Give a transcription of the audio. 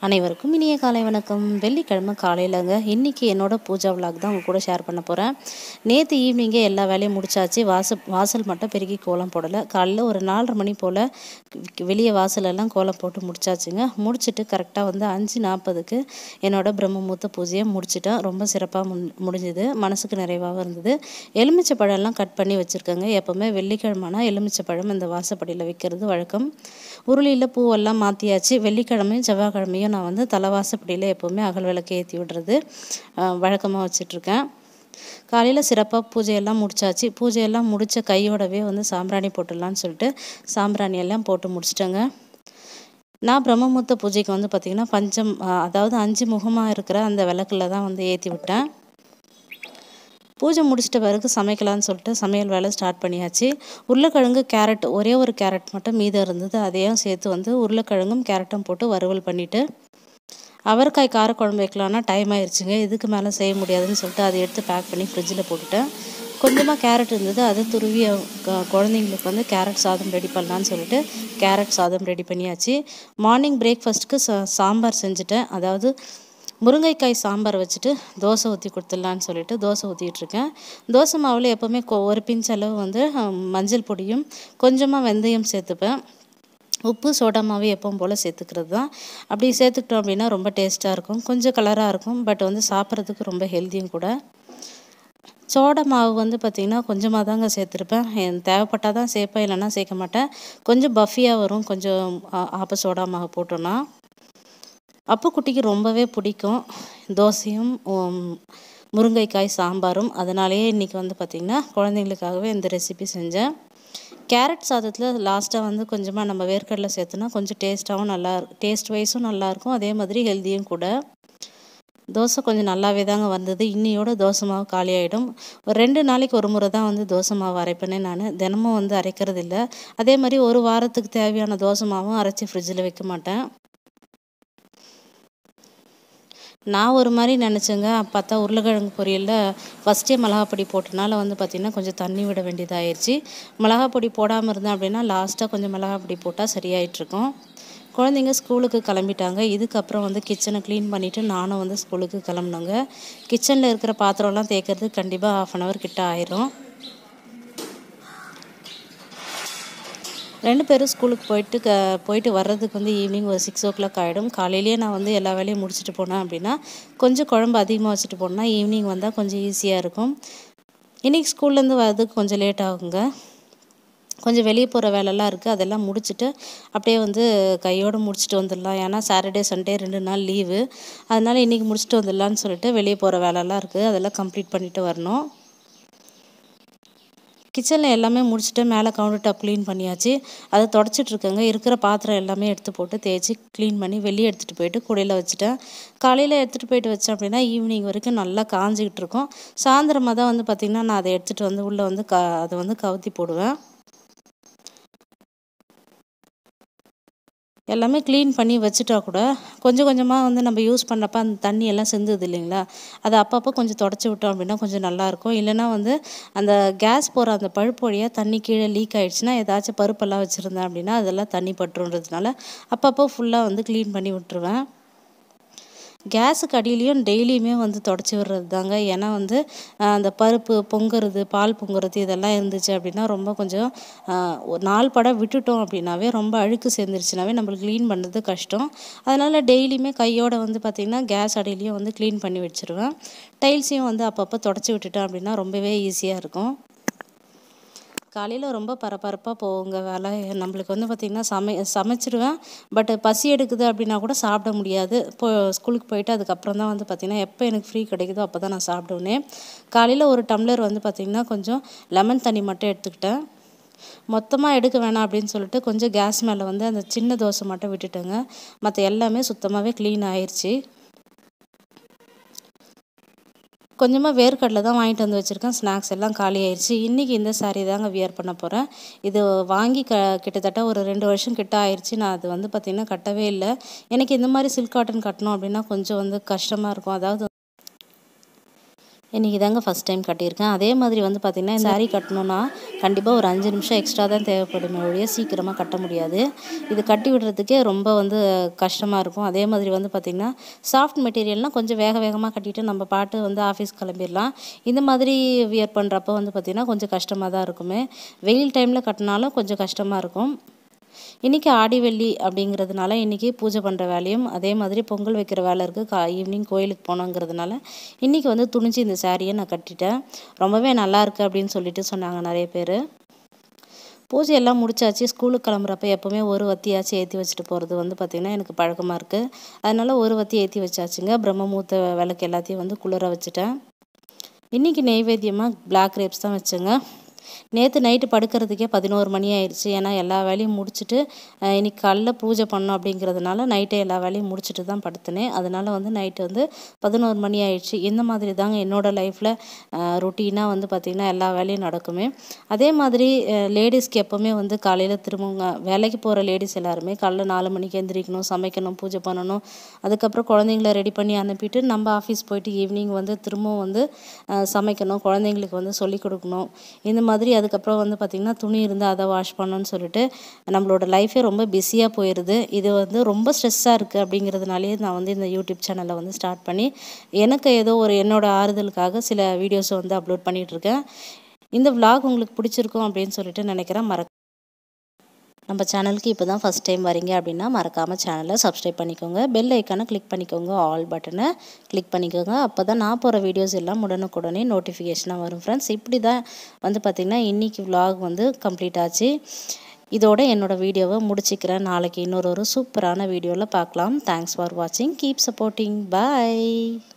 அனைவருக்கும் இனிய காலை வணக்கம் வெள்ளிக்கிழமை காலையிலங்க இன்றைக்கி என்னோட பூஜா விலாக் தான் உங்கள் கூட ஷேர் பண்ண போகிறேன் நேற்று ஈவினிங்கே எல்லா வேலையும் முடிச்சாச்சு வாசல் வாசல் மட்டும் பெருக்கி கோலம் போடலை காலையில் ஒரு நாலரை மணி போல் வெளியே வாசலெல்லாம் கோலம் போட்டு முடிச்சாச்சுங்க முடிச்சுட்டு கரெக்டாக வந்து அஞ்சு நாற்பதுக்கு என்னோட பிரம்மமூர்த்த பூஜையை முடிச்சிட்டேன் ரொம்ப சிறப்பாக முன் முடிஞ்சுது மனசுக்கு நிறைவாகவும் இருந்தது எலுமிச்சை பழம்லாம் கட் பண்ணி வச்சுருக்கேங்க எப்போவுமே வெள்ளிக்கிழமைனா எலுமிச்சை பழம் இந்த வாசப்படியில் வைக்கிறது வழக்கம் உருளியில் பூவெல்லாம் மாற்றியாச்சு வெள்ளிக்கிழமையும் செவ்வாய்க்கிழமையும் நான் வந்து தலைவாசப்படியில் எப்போவுமே அகல் விளக்கு ஏற்றி விடுறது வழக்கமாக வச்சிட்ருக்கேன் காலையில் சிறப்பாக பூஜையெல்லாம் முடிச்சாச்சு பூஜையெல்லாம் முடித்த கையோடவே வந்து சாம்பிராணி போட்டுடலான்னு சொல்லிட்டு சாம்பிராணி எல்லாம் போட்டு முடிச்சிட்டேங்க நான் பிரம்மமுத்த பூஜைக்கு வந்து பார்த்திங்கன்னா பஞ்சம் அதாவது அஞ்சு முகமாக இருக்கிற அந்த விளக்கில் தான் வந்து ஏற்றி விட்டேன் பூஜை முடிச்சிட்ட பிறகு சமைக்கலான்னு சொல்லிட்டு சமையல் வேலை ஸ்டார்ட் பண்ணியாச்சு உருளைக்கிழங்கு கேரட் ஒரே ஒரு கேரட் மட்டும் மீதம் இருந்தது அதையும் சேர்த்து வந்து உருளைக்கிழங்கும் கேரட்டும் போட்டு வறுவல் பண்ணிவிட்டு அவரைக்காய் காரக்குழம்பு வைக்கலான்னா டைம் ஆயிடுச்சுங்க இதுக்கு மேலே செய்ய முடியாதுன்னு சொல்லிட்டு அதை எடுத்து பேக் பண்ணி ஃப்ரிட்ஜில் போட்டுட்டேன் கொஞ்சமாக கேரட் இருந்தது அதை துருவி குழந்தைங்களுக்கு வந்து கேரட் சாதம் ரெடி பண்ணலான்னு சொல்லிட்டு கேரட் சாதம் ரெடி பண்ணியாச்சு மார்னிங் பிரேக்ஃபாஸ்ட்டுக்கு சா சாம்பார் செஞ்சுட்டேன் அதாவது முருங்கைக்காய் சாம்பார் வச்சுட்டு தோசை ஊற்றி கொடுத்துடலான்னு சொல்லிட்டு தோசை ஊற்றிட்டுருக்கேன் தோசை மாவில் எப்போவுமே ஒரு பிஞ்ச் அளவு வந்து மஞ்சள் பொடியும் கொஞ்சமாக வெந்தயம் சேர்த்துப்பேன் உப்பு சோடா மாவு எப்பவும் போல் சேர்த்துக்கிறது தான் அப்படி சேர்த்துக்கிட்டோம் அப்படின்னா ரொம்ப டேஸ்ட்டாக இருக்கும் கொஞ்சம் கலராக இருக்கும் பட் வந்து சாப்பிட்றதுக்கு ரொம்ப ஹெல்த்தியும் கூட சோடா மாவு வந்து பார்த்திங்கன்னா கொஞ்சமாக தாங்க சேர்த்துருப்பேன் தேவைப்பட்டால் தான் சேர்ப்பேன் இல்லைன்னா சேர்க்க மாட்டேன் கொஞ்சம் பஃபியாக வரும் கொஞ்சம் ஆப்ப சோடா மாவு போட்டோன்னா அப்போ குட்டிக்கு ரொம்பவே பிடிக்கும் தோசையும் முருங்கைக்காய் சாம்பாரும் அதனாலேயே இன்றைக்கி வந்து பார்த்திங்கன்னா குழந்தைங்களுக்காகவே இந்த ரெசிபி செஞ்சேன் கேரட் சாதத்தில் லாஸ்ட்டாக வந்து கொஞ்சமாக நம்ம வேர்க்கடலை சேர்த்தோன்னா கொஞ்சம் டேஸ்ட்டாகவும் நல்லா டேஸ்ட் வைஸும் நல்லாயிருக்கும் அதே மாதிரி ஹெல்த்தியும் கூட தோசை கொஞ்சம் நல்லாவே தாங்க வந்தது இன்னையோட தோசை மாவு காலி ஆகிடும் ஒரு ரெண்டு நாளைக்கு ஒரு முறை தான் வந்து தோசை மாவு அரைப்பேனே நான் தினமும் வந்து அரைக்கிறது இல்லை அதே மாதிரி ஒரு வாரத்துக்கு தேவையான தோசை மாவும் அரைச்சி ஃப்ரிட்ஜில் வைக்க மாட்டேன் நான் ஒரு மாதிரி நினச்சேங்க பார்த்தா உருளைக்கிழங்கு பொரியலில் ஃபஸ்ட்டே மிளகாப்பொடி போட்டனால வந்து பார்த்திங்கன்னா கொஞ்சம் தண்ணி விட வேண்டியதாகிடுச்சு மிளகாப்பொடி போடாமல் இருந்தேன் அப்படின்னா லாஸ்ட்டாக கொஞ்சம் மிளகாப்பொடி போட்டால் சரியாயிட்ருக்கும் குழந்தைங்க ஸ்கூலுக்கு கிளம்பிட்டாங்க இதுக்கப்புறம் வந்து கிச்சனை க்ளீன் பண்ணிவிட்டு நானும் வந்து ஸ்கூலுக்கு கிளம்புனேங்க கிச்சனில் இருக்கிற பாத்திரம்லாம் தேய்க்கிறது கண்டிப்பாக ஆஃப் அன் ஹவர் கிட்ட ஆயிரும் ரெண்டு பேரும் ஸ்கூலுக்கு போயிட்டு க போயிட்டு வர்றதுக்கு வந்து ஈவினிங் ஒரு சிக்ஸ் ஓ கிளாக் ஆகிடும் காலையிலேயே நான் வந்து எல்லா வேலையும் முடிச்சுட்டு போனேன் அப்படின்னா கொஞ்சம் குழம்பு அதிகமாக வச்சுட்டு போனேன்னா ஈவினிங் வந்தால் கொஞ்சம் ஈஸியாக இருக்கும் இன்றைக்கி ஸ்கூல்லேருந்து வர்றதுக்கு கொஞ்சம் லேட் ஆகுங்க கொஞ்சம் வெளியே போகிற வேலைலாம் இருக்குது அதெல்லாம் முடிச்சுட்டு அப்படியே வந்து கையோடு முடிச்சுட்டு வந்துடலாம் ஏன்னா சாட்டர்டே சண்டே ரெண்டு நாள் லீவு அதனால் இன்றைக்கி முடிச்சுட்டு வந்துடலான்னு சொல்லிட்டு வெளியே போகிற வேலைலாம் இருக்குது அதெல்லாம் கம்ப்ளீட் பண்ணிவிட்டு வரணும் கிச்சனில் எல்லாமே முடிச்சுட்டு மேலே கவுண்டர் டாப் க்ளீன் பண்ணியாச்சு அதை தொடச்சிட்ருக்கேங்க இருக்கிற பாத்திரம் எல்லாமே எடுத்து போட்டு தேய்ச்சி க்ளீன் பண்ணி வெளியே எடுத்துகிட்டு போயிட்டு குடையில் வச்சுட்டேன் காலையில் எடுத்துகிட்டு போயிட்டு வச்சேன் அப்படின்னா ஈவினிங் வரைக்கும் நல்லா காஞ்சிக்கிட்டு இருக்கும் சாயந்தரமாக தான் வந்து பார்த்திங்கன்னா நான் அதை எடுத்துகிட்டு வந்து உள்ளே வந்து க அதை வந்து கவுத்தி போடுவேன் எல்லாமே க்ளீன் பண்ணி வச்சுட்டா கூட கொஞ்சம் கொஞ்சமாக வந்து நம்ம யூஸ் பண்ணப்போ அந்த தண்ணி எல்லாம் சிந்துது இல்லைங்களா அதை அப்பப்போ கொஞ்சம் தொடச்சி விட்டோம் அப்படின்னா கொஞ்சம் நல்லாயிருக்கும் இல்லைனா வந்து அந்த கேஸ் போகிற அந்த பழுப்பு வழியாக தண்ணி கீழே லீக் ஆகிடுச்சுன்னா ஏதாச்சும் பருப்பெல்லாம் வச்சுருந்தேன் அப்படின்னா அதெல்லாம் தண்ணி பட்டுன்றதுனால அப்பப்போ ஃபுல்லாக வந்து க்ளீன் பண்ணி விட்டுருவேன் கேஸுக்கு அடியிலையும் டெய்லியுமே வந்து தொடச்சி விடுறது தாங்க ஏன்னா வந்து அந்த பருப்பு பொங்குறது பால் பொங்குறது இதெல்லாம் இருந்துச்சு அப்படின்னா ரொம்ப கொஞ்சம் நாள் படம் விட்டுட்டோம் அப்படின்னாவே ரொம்ப அழுக்கு சேர்ந்துருச்சுனாவே நம்மளுக்கு க்ளீன் பண்ணுறது கஷ்டம் அதனால் டெய்லியுமே கையோடு வந்து பார்த்திங்கன்னா கேஸ் அடியிலையும் வந்து க்ளீன் பண்ணி வச்சுருவேன் டைல்ஸையும் வந்து அப்பப்போ தொடச்சி விட்டுட்டேன் அப்படின்னா ரொம்பவே ஈஸியாக இருக்கும் காலையில் ரொம்ப பரபரப்பாக போகுங்க வேலை நம்மளுக்கு வந்து பார்த்திங்கன்னா சமை சமைச்சிருவேன் பட் பசி எடுக்குது அப்படின்னா கூட சாப்பிட முடியாது இப்போ ஸ்கூலுக்கு போயிட்டு அதுக்கப்புறம் தான் வந்து பார்த்திங்கன்னா எப்போ எனக்கு ஃப்ரீ கிடைக்குதோ அப்போ தான் நான் சாப்பிடுவேனே காலையில் ஒரு டம்ளர் வந்து பார்த்திங்கன்னா கொஞ்சம் லெமன் தண்ணி மட்டும் எடுத்துக்கிட்டேன் மொத்தமாக எடுக்க வேணாம் அப்படின்னு சொல்லிட்டு கொஞ்சம் கேஸ் மேலே வந்து அந்த சின்ன தோசை மட்டும் விட்டுட்டேங்க மற்ற எல்லாமே சுத்தமாகவே க்ளீன் ஆயிடுச்சு கொஞ்சமாக வேர்க்கடலை தான் வாங்கிட்டு வந்து வச்சுருக்கேன் ஸ்நாக்ஸ் எல்லாம் காலி ஆயிடுச்சு இன்றைக்கி இந்த சாரீ தாங்க வியர் பண்ண போகிறேன் இது வாங்கி க கிட்டத்தட்ட ஒரு ரெண்டு வருஷம் கிட்ட ஆயிடுச்சு நான் அது வந்து பார்த்திங்கன்னா கட்டவே இல்லை எனக்கு இந்த மாதிரி சில்க் காட்டன் கட்டணும் அப்படின்னா கொஞ்சம் வந்து கஷ்டமாக இருக்கும் அதாவது இன்றைக்கி தாங்க ஃபஸ்ட் டைம் கட்டியிருக்கேன் அதே மாதிரி வந்து பார்த்திங்கன்னா சாரீ கட்டணுன்னா கண்டிப்பாக ஒரு அஞ்சு நிமிஷம் எக்ஸ்ட்ரா தான் தேவைப்படுமே ஒழிய சீக்கிரமாக கட்ட முடியாது இது கட்டி விடுறதுக்கே ரொம்ப வந்து கஷ்டமாக இருக்கும் அதே மாதிரி வந்து பார்த்திங்கன்னா சாஃப்ட் மெட்டீரியல்னால் கொஞ்சம் வேக வேகமாக கட்டிட்டு நம்ம பாட்டு வந்து ஆஃபீஸ் கிளம்பிடலாம் இந்த மாதிரி வியர் பண்ணுறப்போ வந்து பார்த்திங்கன்னா கொஞ்சம் கஷ்டமாக தான் இருக்குமே வெயில் டைமில் கட்டினாலும் கொஞ்சம் கஷ்டமாக இருக்கும் இன்றைக்கி ஆடி வெள்ளி அப்படிங்கிறதுனால இன்றைக்கி பூஜை பண்ணுற வேலையும் அதே மாதிரி பொங்கல் வைக்கிற வேலை இருக்குது கா ஈவினிங் கோயிலுக்கு போனோங்கிறதுனால இன்றைக்கி வந்து துணிஞ்சு இந்த சாரியை நான் கட்டிட்டேன் ரொம்பவே நல்லா இருக்குது அப்படின்னு சொல்லிட்டு சொன்னாங்க நிறைய பேர் பூஜையெல்லாம் முடிச்சாச்சு ஸ்கூலுக்கு கிளம்புறப்ப எப்போவுமே ஒரு வத்தியாச்சும் ஏற்றி வச்சுட்டு போகிறது வந்து பார்த்திங்கன்னா எனக்கு பழக்கமாக இருக்குது அதனால் ஒரு வத்தி ஏற்றி வச்சாச்சுங்க பிரம்மமூர்த்த விளக்கு எல்லாத்தையும் வந்து குளிர வச்சுட்டேன் இன்றைக்கி நெய்வேத்தியமாக பிளாக் கிரேப்ஸ் தான் வச்சேங்க நேற்று நைட்டு படுக்கிறதுக்கே பதினோரு மணி ஆயிடுச்சு ஏன்னா எல்லா வேலையும் முடிச்சுட்டு அஹ், இன்னைக்கு காலைல பூஜை பண்ணோம் அப்படிங்கிறதுனால நைட்டே எல்லா வேலையும் முடிச்சுட்டு தான் படுத்தினேன் அதனால் வந்து நைட்டு வந்து பதினோரு மணி ஆயிடுச்சு இந்த மாதிரி தாங்க என்னோட லைஃப்பில் ரொட்டீனாக வந்து பார்த்திங்கன்னா எல்லா வேலையும் நடக்குமே அதே மாதிரி லேடிஸ்க்கு எப்போவுமே வந்து காலையில் திரும்பவுங்க வேலைக்கு போகிற லேடிஸ் எல்லாருமே காலைல நாலு மணிக்கு எந்திரிக்கணும் சமைக்கணும் பூஜை பண்ணணும் அதுக்கப்புறம் குழந்தைங்கள ரெடி பண்ணி அனுப்பிட்டு நம்ம ஆஃபீஸ் போயிட்டு ஈவினிங் வந்து திரும்பவும் வந்து அஹ், சமைக்கணும் குழந்தைங்களுக்கு வந்து சொல்லிக் கொடுக்கணும் இந்த மாதிரி அதுக்கப்புறம் வந்து பார்த்திங்கன்னா துணி இருந்தால் அதை வாஷ் பண்ணணும்னு சொல்லிட்டு நம்மளோட லைஃபே ரொம்ப பிஸியாக போயிடுது இது வந்து ரொம்ப ஸ்ட்ரெஸ்ஸாக இருக்குது அப்படிங்கிறதுனாலேயே நான் வந்து இந்த யூடியூப் சேனலை வந்து ஸ்டார்ட் பண்ணி எனக்கு ஏதோ ஒரு என்னோட ஆறுதலுக்காக சில வீடியோஸை வந்து அப்லோட் பண்ணிகிட்ருக்கேன் இந்த vlog உங்களுக்கு பிடிச்சிருக்கும் அப்படின்னு சொல்லிட்டு நினைக்கிறேன் மறக்க நம்ம சேனலுக்கு இப்போ தான் ஃபஸ்ட் டைம் வரீங்க அப்படின்னா மறக்காமல் சேனலை சப்ஸ்கிரைப் பண்ணிக்கோங்க பெல் ஐக்கானை கிளிக் பண்ணிக்கோங்க ஆல் பட்டனை கிளிக் பண்ணிக்கோங்க அப்போ தான் நான் போகிற வீடியோஸ் எல்லாம் உடனுக்குடனே நோட்டிஃபிகேஷனாக வரும் ஃப்ரெண்ட்ஸ் இப்படி தான் வந்து பார்த்திங்கன்னா இன்றைக்கி vlog வந்து கம்ப்ளீட் ஆச்சு இதோட என்னோட வீடியோவை முடிச்சுக்கிறேன் நாளைக்கு இன்னொரு ஒரு சூப்பரான வீடியோவில் பார்க்கலாம் தேங்க்ஸ் ஃபார் வாட்சிங் கீப் சப்போர்ட்டிங் பை